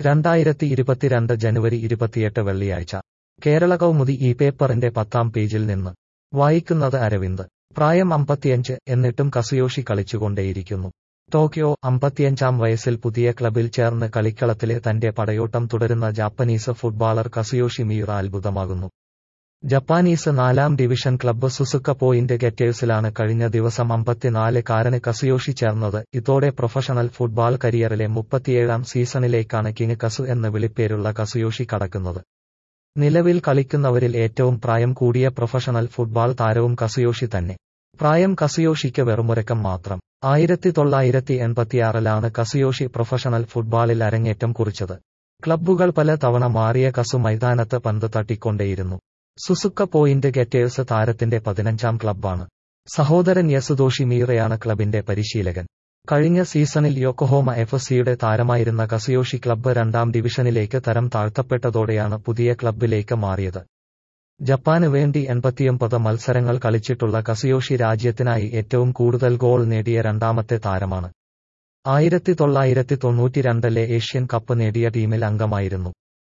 രണ്ടായിരത്തി ഇരുപത്തിരണ്ട് ജനുവരി ഇരുപത്തിയെട്ട് വെള്ളിയാഴ്ച കേരള കൗമുദി ഈ പേപ്പറിന്റെ പത്താം പേജിൽ നിന്ന് വായിക്കുന്നത് അരവിന്ദ് പ്രായം അമ്പത്തിയഞ്ച് എന്നിട്ടും കസുയോഷി കളിച്ചുകൊണ്ടേയിരിക്കുന്നു ടോക്കിയോ അമ്പത്തിയഞ്ചാം വയസ്സിൽ പുതിയ ക്ലബിൽ ചേർന്ന് കളിക്കളത്തിലെ തന്റെ പടയോട്ടം തുടരുന്ന ജാപ്പനീസ് ഫുട്ബോളർ കസുയോഷി മിയുറ അത്ഭുതമാകുന്നു ജപ്പാനീസ് നാലാം ഡിവിഷൻ ക്ലബ്ബ് സുസുക്ക പോയിന്റ് ഗെറ്റേഴ്സിലാണ് കഴിഞ്ഞ ദിവസം അമ്പത്തിനാല് കാരന് കസുയോഷി ചേർന്നത് ഇതോടെ പ്രൊഫഷണൽ ഫുട്ബോൾ കരിയറിലെ മുപ്പത്തിയേഴാം സീസണിലേക്കാണ് കിങ് കസു എന്ന് വിളിപ്പേരുള്ള കസുയോഷി കടക്കുന്നത് നിലവിൽ കളിക്കുന്നവരിൽ ഏറ്റവും പ്രായം കൂടിയ പ്രൊഫഷണൽ ഫുട്ബോൾ താരവും കസുയോഷി തന്നെ പ്രായം കസുയോഷിക്ക് വെറുമുരക്കം മാത്രം ആയിരത്തി തൊള്ളായിരത്തി എൺപത്തിയാറിലാണ് കസുയോഷി പ്രൊഫഷണൽ ഫുട്ബോളിൽ അരങ്ങേറ്റം കുറിച്ചത് ക്ലബ്ബുകൾ പല തവണ മാറിയ കസു മൈതാനത്ത് പന്ത് തട്ടിക്കൊണ്ടേയിരുന്നു സുസുക്ക പോയിന്റ് ഗെറ്റേഴ്സ് താരത്തിന്റെ പതിനഞ്ചാം ക്ലബ്ബാണ് സഹോദരൻ യസുദോഷി മീറയാണ് ക്ലബിന്റെ പരിശീലകൻ കഴിഞ്ഞ സീസണിൽ യോക്കോഹോമ എഫ് സിയുടെ താരമായിരുന്ന കസിയോഷി ക്ലബ്ബ് രണ്ടാം ഡിവിഷനിലേക്ക് തരം താഴ്ത്തപ്പെട്ടതോടെയാണ് പുതിയ ക്ലബ്ബിലേക്ക് മാറിയത് ജപ്പാന് വേണ്ടി എൺപത്തിയൊമ്പത് മത്സരങ്ങൾ കളിച്ചിട്ടുള്ള കസിയോഷി രാജ്യത്തിനായി ഏറ്റവും കൂടുതൽ ഗോൾ നേടിയ രണ്ടാമത്തെ താരമാണ് ആയിരത്തി തൊള്ളായിരത്തി തൊണ്ണൂറ്റിരണ്ടിലെ ഏഷ്യൻ കപ്പ് നേടിയ ടീമിൽ അംഗമായിരുന്നു